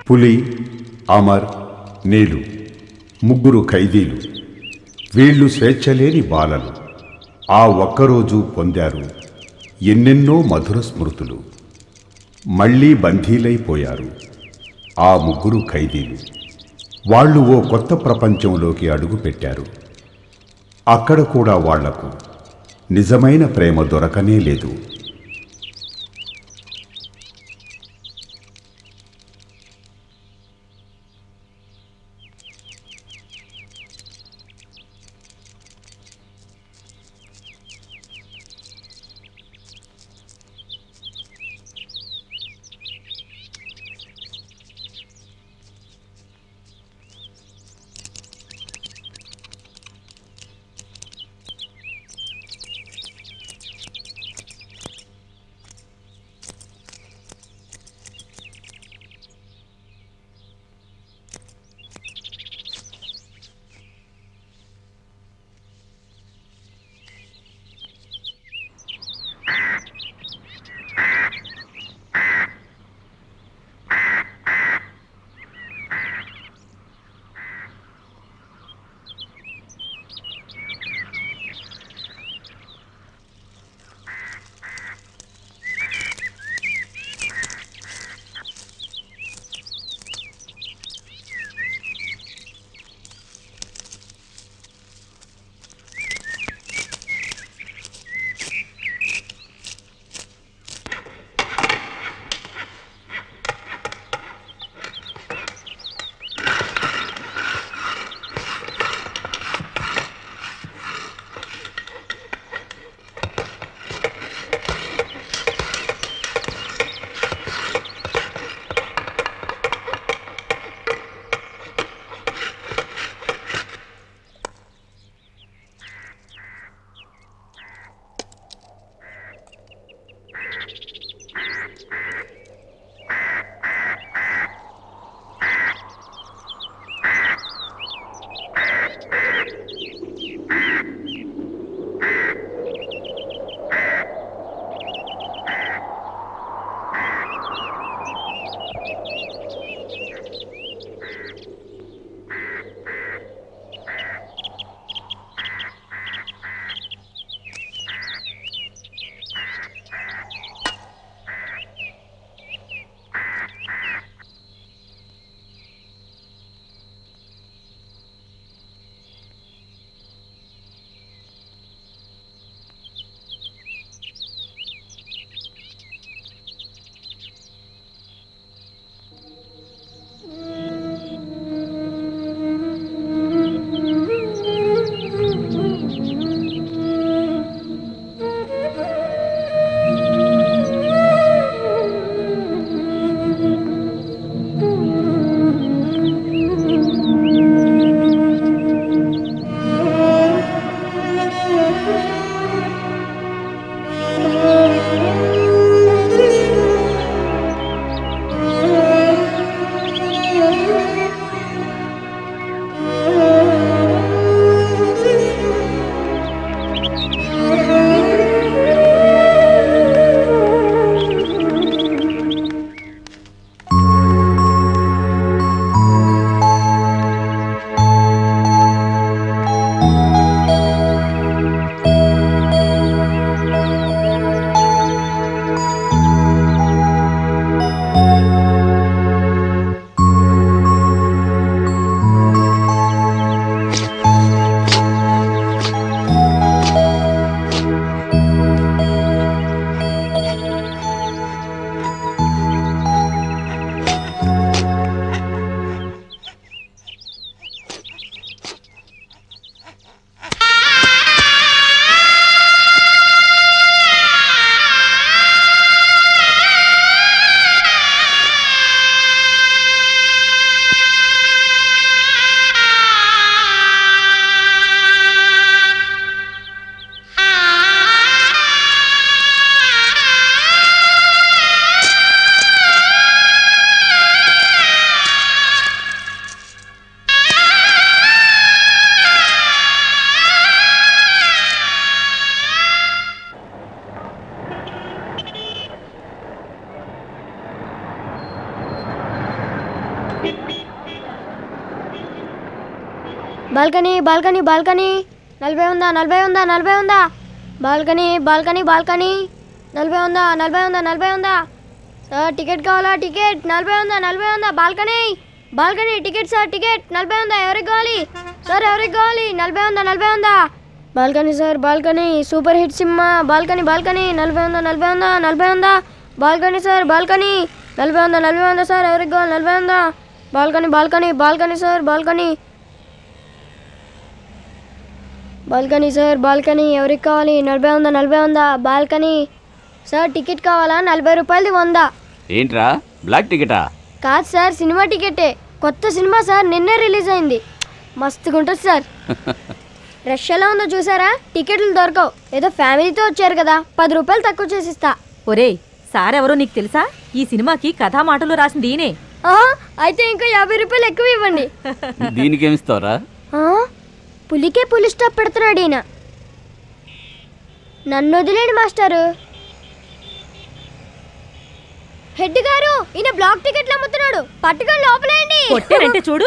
పులి అమర్ నీలు ముగ్గురు ఖైదీలు వీళ్ళు స్వేచ్ఛలేని బాలలు ఆ ఒక్కరోజు పొందారు ఎన్నెన్నో మధుర స్మృతులు మళ్ళీ బందీలైపోయారు ఆ ముగ్గురు ఖైదీలు వాళ్ళు ఓ కొత్త ప్రపంచంలోకి అడుగుపెట్టారు అక్కడ కూడా వాళ్లకు నిజమైన ప్రేమ దొరకనే లేదు బాల్కనీ బాల్కనీ బాల్కనీ నలభై ఉందా నలభై ఉందా నలభై ఉందా బాల్కనీ బాల్కనీ బాల్కనీ నలభై ఉందా నలభై ఉందా నలభై ఉందా సార్ టికెట్ కావాలా టికెట్ నలభై ఉందా నలభై ఉందా balcony balcony ticket sir ticket నలభై ఉందా ఎవరికి కావాలి సార్ ఎవరికి కావాలి నలభై ఉందా నలభై ఉందా balcony sir balcony super hit సినిమా బాల్కనీ బాల్కనీ నలభై ఉందా నలభై ఉందా నలభై ఉందా బాల్కనీ సార్ బాల్కనీ నలభై ఉందా నలభై ఉందా సార్ ఎవరికి కావాలి నలభై ఉందా balcony balcony balcony sir balcony balcony sir balcony ఎవరికి కావాలి నలభై ఉందా నలభై ఉందా బాల్కనీ సార్ టికెట్ కావాలా నలభై రూపాయలది వందా ఏంట్రా బ్లాక్ టికెటా కాదు సార్ సినిమా టికెటే కొత్త సినిమా సార్ నిన్నే రిలీజ్ అయింది మస్తుగా ఉంటుంది సార్ రష్ ఎలా ఉందో చూసారా టికెట్లు దొరకవు ఏదో ఫ్యామిలీతో వచ్చారు కదా పది రూపాయలు తక్కువ చేసిస్తా ఒరేయ్ సార్ ఎవరో నీకు తెలుసా ఈ సినిమాకి కథా మాటలు రాసింది ఈయనే ఆహా, అయితే ఇంకా యాభై రూపాయలు ఎక్కువ ఇవ్వండి దీనికేమిస్తావురా ఆ? పులికే పులి స్టాప్ పెడుతున్నాడు ఈయన నన్ను వదిలేడు మాస్టారు హెడ్ గారు ఈయన బ్లాక్ టికెట్లు అమ్ముతున్నాడు పట్టుకొని లోపలేయండి కొట్టారంటే చూడు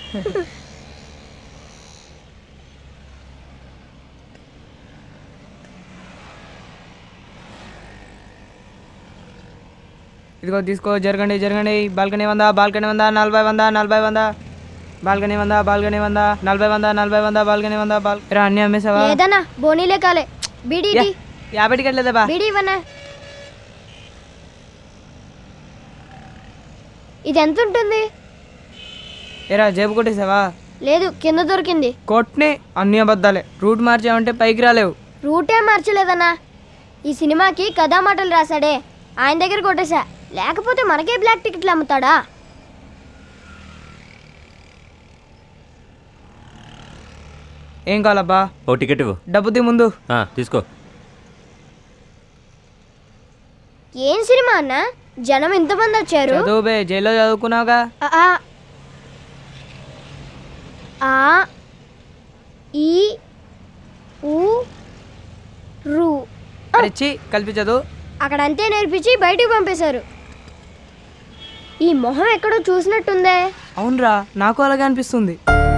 ఇదిగో తీసుకో జరగండి జరగండి బాల్కనీ వంద బాల్కనీ వంద నలభై వంద నలభై వంద బాల్కనీ వంద బాల్కనీ వంద నలభై వంద నలభై వంద బాల్కనీ వంద బాల్ రా అన్ని అమ్మేసావా లేదన్నా బోనీలే కాలే బీడీ యా, యాభై టికెట్ లేదా బా బీడీ ఇవ్వనా ఇది ఎంత ఉంటుంది ఏరా జేబు కొట్టేసావా లేదు కింద దొరికింది కొట్నే అన్ని అబద్ధాలే రూట్ మార్చావంటే పైకి రాలేవు రూటే మార్చలేదన్నా ఈ సినిమాకి కథా మాటలు రాశాడే ఆయన దగ్గర కొట్టేశా లేకపోతే మనకే బ్లాక్ టికెట్లు అమ్ముతాడా ఏం కావాలబ్బా ఓ టికెట్ ఇవ్వు డబ్బు తీ ముందు ఆ, తీసుకో ఏం సినిమా అన్న జనం ఇంతమంది వచ్చారు చదువు బే జైల్లో చదువుకున్నావుగా ఆ, ఆ. ఆ ఈ ఊ రు అరిచి కలిపి చదువు అక్కడ అంతే నేర్పించి బయటికి పంపేశారు ఈ మొహం ఎక్కడో చూసినట్టుందే అవునరా నాకు అలాగే అనిపిస్తుంది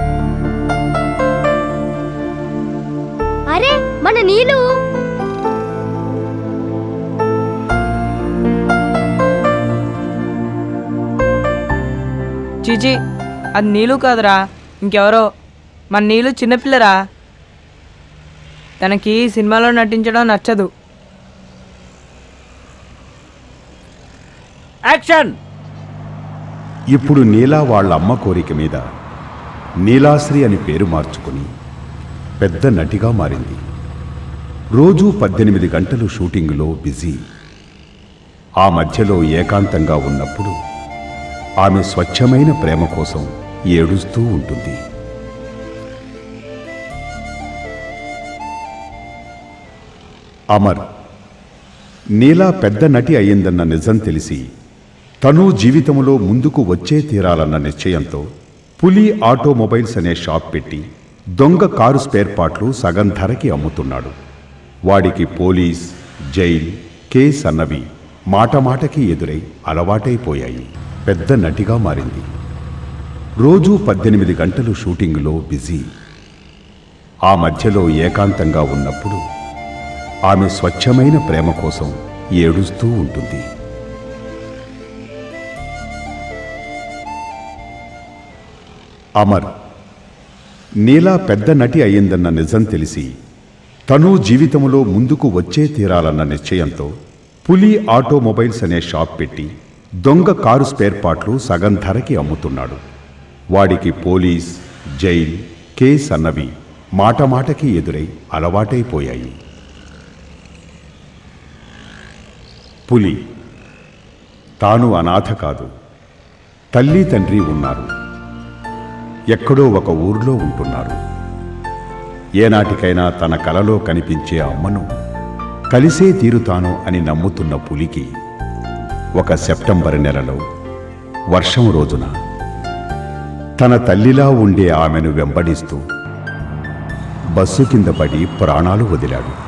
అరే మన నీళ్ళు చీచి అది నీళ్ళు కాదురా ఇంకెవరో మన నీళ్ళు చిన్నపిల్లరా తనకి సినిమాలో నటించడం నచ్చదు యాక్షన్ ఇప్పుడు నీలా వాళ్ళ అమ్మ కోరిక మీద నీలాశ్రీ అని పేరు మార్చుకుని పెద్ద నటిగా మారింది రోజూ పద్దెనిమిది గంటలు షూటింగులో బిజీ ఆ మధ్యలో ఏకాంతంగా ఉన్నప్పుడు ఆమె స్వచ్ఛమైన ప్రేమ కోసం ఏడుస్తూ ఉంటుంది అమర్ నీలా పెద్ద నటి అయ్యిందన్న నిజం తెలిసి తను జీవితంలో ముందుకు వచ్చే తీరాలన్న నిశ్చయంతో పులి ఆటోమొబైల్స్ అనే షాప్ పెట్టి దొంగ కారు స్పేర్ పార్ట్లు సగం ధరకి అమ్ముతున్నాడు వాడికి పోలీస్ జైల్ కేస్ అన్నవి మాట మాటకి ఎదురై అలవాటైపోయాయి పెద్ద నటిగా మారింది రోజూ పద్దెనిమిది గంటలు షూటింగులో బిజీ ఆ మధ్యలో ఏకాంతంగా ఉన్నప్పుడు ఆమె స్వచ్ఛమైన ప్రేమ కోసం ఏడుస్తూ ఉంటుంది అమర్ నీలా పెద్ద నటి అయ్యిందన్న నిజం తెలిసి తను జీవితంలో ముందుకు వచ్చే తీరాలన్న నిశ్చయంతో పులి ఆటోమొబైల్స్ అనే షాప్ పెట్టి దొంగ కారు స్పేర్ పార్ట్లు సగం ధరకి అమ్ముతున్నాడు వాడికి పోలీస్ జైల్ కేస్ అన్నవి మాట మాటకి ఎదురై అలవాటైపోయాయి పులి తాను అనాథ కాదు తల్లి తండ్రి ఉన్నారు ఎక్కడో ఒక ఊర్లో ఉంటున్నారు ఏనాటికైనా తన కలలో కనిపించే అమ్మను కలిసే తీరుతాను అని నమ్ముతున్న పులికి ఒక సెప్టెంబర్ నెలలో వర్షం రోజున తన తల్లిలా ఉండే ఆమెను వెంబడిస్తూ బస్సు కింద పడి ప్రాణాలు వదిలాడు